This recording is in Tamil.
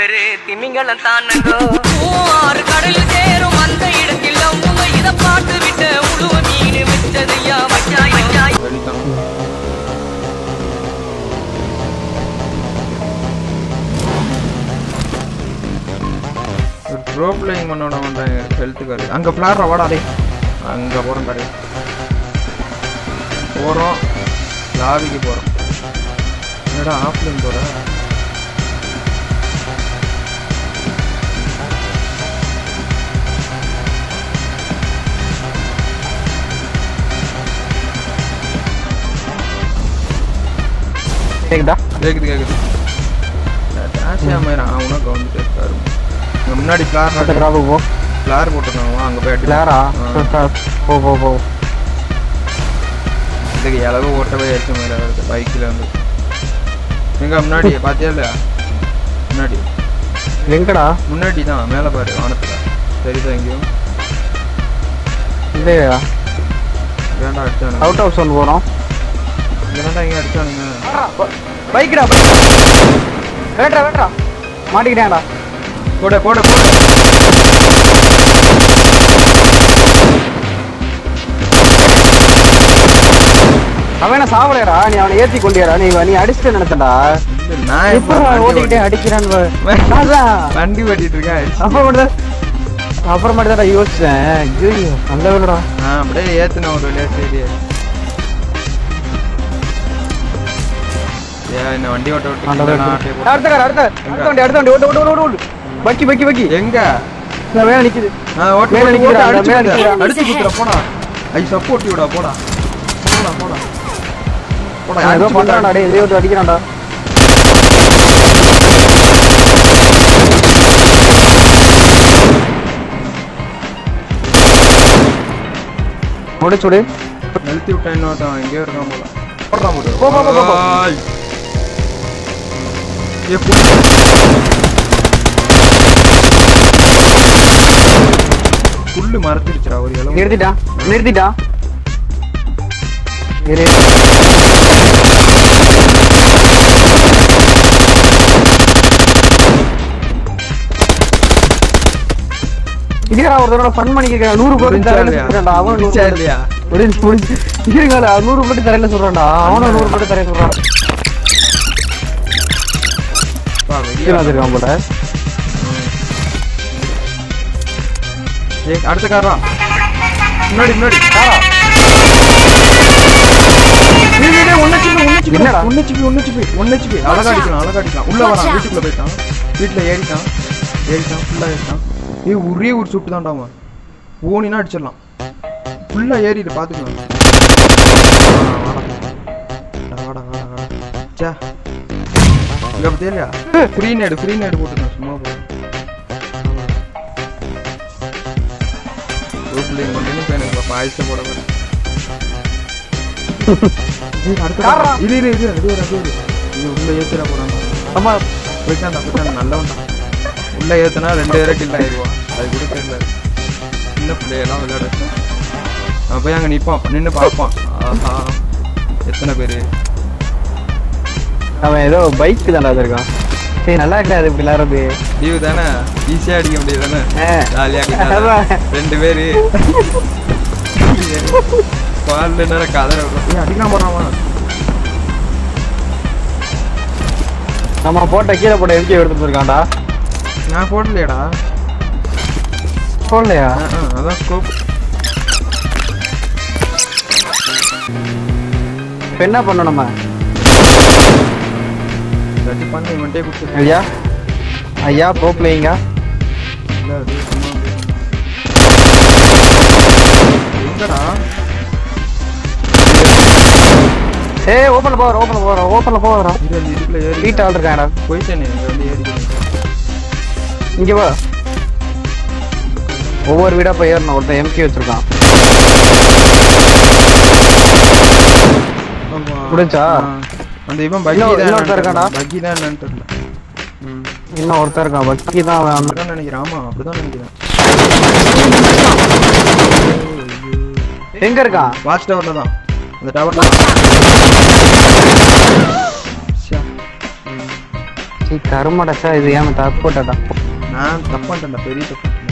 பேரு திமிங்கலம் தானங்கோ ஆறு கடலில் சேரும் அந்த இடத்தில் அவங்க இத பாட்டு விட்ட உழுவ மீன் வச்சதையா வச்சாய் வச்சாய் வெளித்தான் ப்ரோ பிளேயிங் பண்ணோட வந்தேன் ஹெல்த்துக்காரு அங்கே ஃப்ளார் வாடா டே அங்கே போகிறோம் பாரு போகிறோம் லாபிக்கு போகிறோம் என்னடா ஆஃப்லைன் போகிற கேக்குதா கேக்குது கேக்குது ஆசியா மாதிரி அவனும் கவனிட்டு இருக்காரு இங்க முன்னாடி ஃப்ளார் அடுத்த டிராப்பு போ ஃப்ளார் போட்டிருக்காங்க அங்கே போய் அடி கிளாரா ஆ. போ போ போ இதுக்கு எளவு ஓட்டவே ஏற்ற மாதிரி வருது பைக்கில் வந்து எங்க முன்னாடி பாத்தியா இல்லையா முன்னாடி எங்கடா முன்னாடி தான் மேலே பாரு வானத்துல சரிதான் எங்கேயும் இல்லையா வேண்டாம் அடிச்சானுங்க அவுட் ஆஃப் சோன் போறோம் வேண்டாம் எங்கே அடிச்சானுங்க பைக்டா வேட்ரா வேட்ரா மாட்டிக்கிட்டேன்டா போட போட போட அவன் என்ன சாவலையடா நீ அவனை ஏத்தி கொண்டியாடா நீ நீ அடிச்சுட்டு நினைச்சடா இல்ல, நான் எப்ப எப்ப வண்டி ஓட்டிக்கிட்டே ஓட்டி- அடிக்கிறான்னு பாரு. அதான். வண்டி ஓட்டிட்டு இருக்கேன் அடிச்சு. அப்புறமேட்டு அப்புறமேட்டு தான் யோசிச்சேன் ஐயோ நல்ல வேலைடா நான் அப்படியே ஏத்துனேன் ஒரு வழியா சரி ஏன் என்ன வண்டி ஓட்ட விட்டு ஆண்டவரே. நான் அப்படியே போட்டு- அடுத்த கார் அடுத்த அடுத்த வண்டி அடுத்த வண்டி ஓட்டு ஓட்டு ஓட்டு ஓட்டு பக்கி பக்கி பக்கி எங்க நான் மேல நிக்குது நான் ஓட்டு மேல ஓட்டு நிக்கிறா, ஓட்டு அந்த அடிச்சு மேல குத்துறா. நிக்கிறா. அடிச்சு குத்துற போடா ஐ சப்போர்ட் விடா போடா போடா போடா போடா நான் ஏதோ அடிச்சு குத்துறா. பண்றான்டா டேய் இதே ஓட்டு அடிக்கிறான்டா முடிச்சுடு நிறுத்தி விட்டா இன்னொருத்தன் எங்கேயோ இருக்கான் போல போடுறான் போடு போ, போ, போ, போ, போ. ஆய். ஏ, புல்லு. புல்லு மறந்துடுச்சுடா ஒரு இளவு நிறுத்திட்டான் நிறுத்திட்டான் இரு இதுடா ஒருத்தரோட ஃபன் பண்ணிக்கிறேன் நூறு கோடி முடிஞ்சா தரேன்னு இல்லையா? சொல்றான்டா அவன் நூறு முடிஞ்சா கோடி இல்லையா? முடிஞ்சு முடிஞ்சு இருங்க நூறு கோடி தரேன்னு சொல்றான்டா அவனும் நூறு கோடி தரேன் சொல்றான் பா, வெளிய கீழே வச்சிருக்கான் போல ஏய், அடுத்த காரா முன்னாடி முன்னாடி என்னடா? அழகா அடிக்கலாம் அழகா அடிக்கலாம் உள்ள வரான் வீட்டுக்குள்ள போயிட்டான் வீட்டுல ஏறிட்டான் ஏறிட்டான் ஃபுல்லா ஏறிட்டான் ஏய் ஒரே ஒரு சுட்டு தான்டா அவன் ஓனினா அடிச்சிடலாம் ஃபுல்லா ஏறிட்டு பாத்துக்கலாம் வாடா வாடா வாடா வாடா சே இங்க பத்தியா ஃப்ரீ நேடு ஃப்ரீ நேடு போட்டுருக்கேன் சும்மா போதும் ரூப்லையும் கொண்டு போய் எனக்கு பாயசம் போட போறேன் ஏய், அடுத்த கார்ரா. இரு இரு இரு அது ஒரு அது ஒரு இது உள்ள ஏத்துற போறான் ஆமா போயிட்டான் போயிட்டான் நல்லவன் தான் உள்ள ஏத்துனா ரெண்டு பேரை கில் ஆயிடுவான் அது கூட தெரியல சின்ன பிள்ளையெல்லாம் விளையாட வச்சோம் அவன் போய் அங்க நிப்பான் நின்னு பார்ப்பான் ஆஹா எத்தனை பேரு அவன் ஏதோ பைக் தான்டா வச்சிருக்கான் சரி நல்லா கிடையாது இப்படி விளையாடுறது லீவு தானே ஈஸியா அடிக்க முடியாது தானே ஆ. ஜாலியா அதான். ரெண்டு பேரு பால்ல நேரம் கதற விடுறோம். ஏய், அடிக்கலாம் போறான் நம்ம போட்ட கீழே போட்ட எம்கே எடுத்துட்டு இருக்கான்டா நான் போடலையாடா போடலையா ஆ, ஆ, அதான் ஸ்கோப் இப்ப என்ன பண்ணணும் நம்ம சட்டி பண்ணி இவன்ட்டே கொடுத்து ஐயா ஐயா ப்ரோ பிளேயிங்கா இல்ல அது சும்மா எங்கடா ஏய் ஓப்பன்ல போற ஓப்பன்ல போற ஓப்பன்ல போற இது அந்த இதுக்குள்ள ஏறி வீட்டு ஆள் இருக்காங்கடா போயிட்டேனே இங்க வந்து ஏறிக்கிறேன் இங்க வா ஒவ்வொரு வீடா போய் ஏறணும் ஒருத்தன் எம்கே வச்சிருக்கான் ஆமா. முடிஞ்சா? ஆ. அந்த இவன் பக்கி இன்னும் தான் இன்னொருத்தன் இருக்கான்டா? பக்கி தான் என்னன்னு தெரியல ம் இன்னும் ஒருத்தன் இருக்கான் பக்கி தான் அவன் அப்படிதான் நினைக்கிறேன் ஆமா அப்படிதான் நினைக்கிறேன் எங்க இருக்கான் வாட்ச் டவர்ல தான் அந்த டவர்ல சீ கருமடா சார் இது ஏன் தப்பு போட்டாடா நான் தப்பான்ட்டேன்டா பெரிய தப்பு